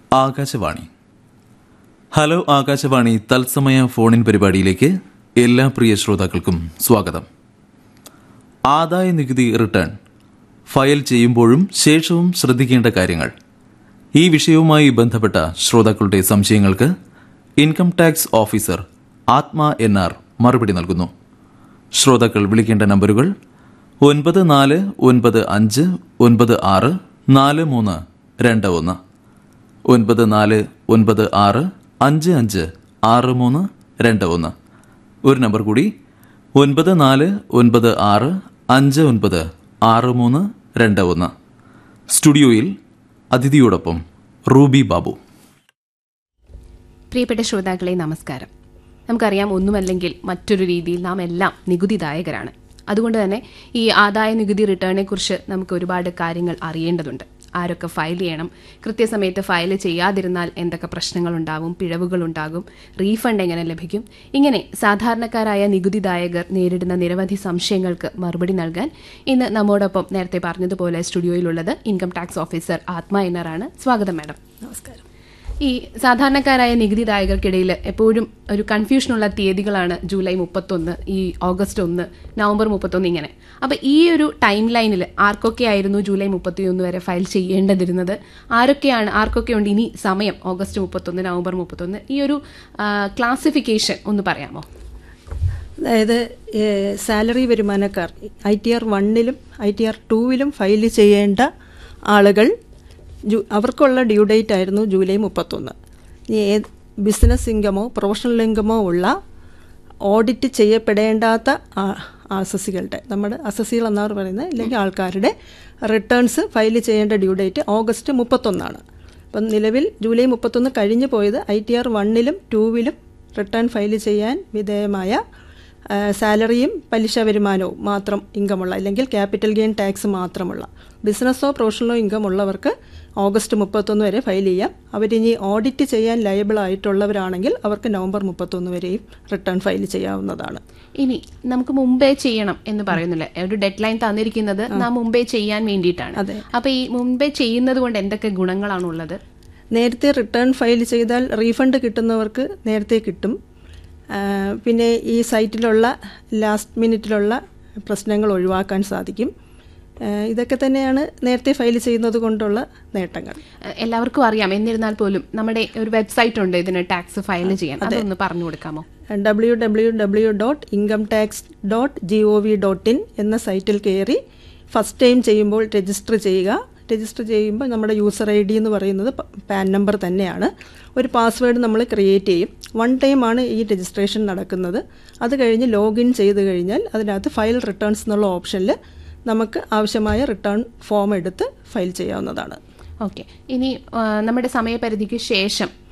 Akashvani hello Akashvani തത്സമയ ഫോണിൻ പരിപാടിയിലേക്ക് എല്ലാ പ്രിയ ശ്രോതാക്കൾക്കും സ്വാഗതം ആദായ നികുതി റിട്ടേൺ ഫയൽ ചെയ്യുമ്പോഴും ശേഷവും ശ്രദ്ധിക്കേണ്ട കാര്യങ്ങൾ ഈ വിഷയവുമായി ബന്ധപ്പെട്ട ശ്രോതാക്കളുടെ സംശയങ്ങൾക്ക് income tax officer Athma N R മറുപടി നൽകുന്നു ശ്രോതാക്കൾ വിളിക്കേണ്ട നമ്പറുകൾ ഒൻപത് നാല് ഒൻപത് അഞ്ച് ഒൻപത് ആറ് നാല് മൂന്ന് രണ്ട് ഒന്ന് ഒൻപത് നാല് ഒൻപത് ആറ് അഞ്ച് അഞ്ച് ആറ് മൂന്ന് രണ്ട് ഒന്ന് ഒരു നമ്പർ കൂടി ഒൻപത് നാല് ഒൻപത് ആറ് അഞ്ച് ഒൻപത് ആറ് മൂന്ന് രണ്ട് ഒന്ന് സ്റ്റുഡിയോയിൽ അതിഥിയോടൊപ്പം റൂബി ബാബു പ്രിയപ്പെട്ട ശ്രോതാക്കളെ നമസ്കാരം നമുക്കറിയാം ഒന്നുമല്ലെങ്കിൽ മറ്റൊരു രീതിയിൽ നാം എല്ലാം നികുതിദായകരാണ് അതുകൊണ്ട് തന്നെ ഈ ആദായ നികുതി റിട്ടേണിനെ കുറിച്ച് നമുക്ക് ഒരുപാട് കാര്യങ്ങൾ അറിയേണ്ടതുണ്ട് ആരൊക്കെ ഫയൽ ചെയ്യണം കൃത്യസമയത്ത് ഫയൽ ചെയ്യാതിരുന്നാൽ എന്തൊക്കെ പ്രശ്നങ്ങളുണ്ടാവും പിഴവുകളുണ്ടാകും റീഫണ്ട് എങ്ങനെ ലഭിക്കും ഇങ്ങനെ സാധാരണക്കാരായ നികുതിദായകർ നേരിടുന്ന നിരവധി സംശയങ്ങൾക്ക് മറുപടി നൽകാൻ ഇന്ന് നമ്മോടൊപ്പം നേരത്തെ പറഞ്ഞതുപോലെ സ്റ്റുഡിയോയിലുള്ളത് ഇൻകം ടാക്സ് ഓഫീസർ ആത്മ എന്നറാണ് സ്വാഗതം മാഡം നമസ്കാരം ഈ സാധാരണക്കാരായ നികുതിദായകർക്കിടയിൽ എപ്പോഴും ഒരു കൺഫ്യൂഷനുള്ള തീയതികളാണ് ജൂലൈ മുപ്പത്തൊന്ന് ഈ ഓഗസ്റ്റ് ഒന്ന് നവംബർ മുപ്പത്തൊന്ന് ഇങ്ങനെ അപ്പൊ ഈ ഒരു ടൈം ലൈനിൽ ആർക്കൊക്കെ ആയിരുന്നു ജൂലൈ മുപ്പത്തിയൊന്ന് വരെ ഫയൽ ചെയ്യേണ്ടതിരുന്നത് ആരൊക്കെയാണ് ആർക്കൊക്കെയുണ്ട് ഇനി സമയം ഓഗസ്റ്റ് മുപ്പത്തൊന്ന് നവംബർ മുപ്പത്തൊന്ന് ഈ ഒരു ക്ലാസിഫിക്കേഷൻ ഒന്ന് പറയാമോ അതായത് സാലറി വരുമാനക്കാർ ഐ ടി ആർ വണ്ണിലും ഐ ടി ആർ ടൂവിലും ഫയൽ ചെയ്യേണ്ട ആളുകൾ ജു അവർക്കുള്ള ഡ്യൂ ഡേറ്റ് ആയിരുന്നു ജൂലൈ മുപ്പത്തൊന്ന് ഇനി ഏത് ബിസിനസ് ഇൻകമോ പ്രൊഫഷണൽ ഇൻകമോ ഉള്ള ഓഡിറ്റ് ചെയ്യപ്പെടേണ്ടാത്ത അസസികളുടെ നമ്മുടെ അസസികൾ എന്നാണ് പറയുന്നത് ഇല്ലെങ്കിൽ ആൾക്കാരുടെ റിട്ടേൺസ് ഫയൽ ചെയ്യേണ്ട ഡ്യൂ ഡേറ്റ് ഓഗസ്റ്റ് മുപ്പത്തൊന്നാണ് അപ്പം നിലവിൽ ജൂലൈ മുപ്പത്തൊന്ന് കഴിഞ്ഞു പോയത് ഐ ടി ആർ വണ്ണിലും ടൂവിലും റിട്ടേൺ ഫയൽ ചെയ്യാൻ വിധേയമായ സാലറിയും പലിശ വരുമാനവും മാത്രം ഇൻകമുള്ള അല്ലെങ്കിൽ ക്യാപിറ്റൽ ഗെയിൻ ടാക്സ് മാത്രമുള്ള ബിസിനസ്സോ പ്രൊഫഷണലോ ഇൻകം ഉള്ളവർക്ക് ഓഗസ്റ്റ് മുപ്പത്തൊന്ന് വരെ ഫയൽ ചെയ്യാം അവരിനി ഓഡിറ്റ് ചെയ്യാൻ ലയബിൾ ആയിട്ടുള്ളവരാണെങ്കിൽ അവർക്ക് നവംബർ മുപ്പത്തൊന്ന് വരെയും റിട്ടേൺ ഫയൽ ചെയ്യാവുന്നതാണ് ഇനി നമുക്ക് മുമ്പേ ചെയ്യണം എന്ന് പറയുന്നില്ല ഒരു ഡെഡ് ലൈൻ തന്നിരിക്കുന്നത് നാം മുമ്പേ ചെയ്യാൻ വേണ്ടിയിട്ടാണ് അതെ. അപ്പൊ ഈ മുമ്പേ ചെയ്യുന്നത് കൊണ്ട് എന്തൊക്കെ ഗുണങ്ങളാണുള്ളത് നേരത്തെ റിട്ടേൺ ഫയൽ ചെയ്താൽ റീഫണ്ട് കിട്ടുന്നവർക്ക് നേരത്തെ കിട്ടും ആ, പിന്നെ ഈ സൈറ്റിലുള്ള ലാസ്റ്റ് മിനിറ്റിലുള്ള പ്രശ്നങ്ങൾ ഒഴിവാക്കാൻ സാധിക്കും ആ, ഇതൊക്കെ തന്നെയാണ് നേരത്തെ ഫയൽ ചെയ്യുന്നത് കൊണ്ടുള്ള നേട്ടങ്ങൾ എ- എല്ലാവർക്കും അറിയാം എന്നിരുന്നാൽ പോലും നമ്മുടെ ഒരു വെബ്സൈറ്റ് ഉണ്ട് ഇതിന് ടാക്സ് ഫയൽ ചെയ്യാൻ അതൊന്ന് പറഞ്ഞു കൊടുക്കാമോ W W W dot income tax dot G O V dot in എന്ന സൈറ്റിൽ കയറി ഫസ്റ്റ് ടൈം ചെയ്യുമ്പോൾ രജിസ്റ്റർ ചെയ്യുക രജിസ്റ്റർ ചെയ്യുമ്പോൾ നമ്മുടെ യൂസർ ഐ ഡി എന്ന് പറയുന്നത് പ- പാൻ നമ്പർ തന്നെയാണ് ഒരു പാസ്വേഡ് നമ്മൾ ക്രിയേറ്റ് ചെയ്യും വൺ ടൈമാണ് ഈ രജിസ്ട്രേഷൻ നടക്കുന്നത് അത് കഴിഞ്ഞ് ലോഗിൻ ചെയ്ത് കഴിഞ്ഞാൽ അതിനകത്ത് ഫയൽ റിട്ടേൺസ് എന്നുള്ള ഓപ്ഷനിൽ നമുക്ക് ആവശ്യമായ റിട്ടേൺ ഫോം എടുത്ത് ഫയൽ ചെയ്യാവുന്നതാണ് ഓക്കെ ഇനി ആ, നമ്മുടെ സമയപരിധിക്ക് ശേഷം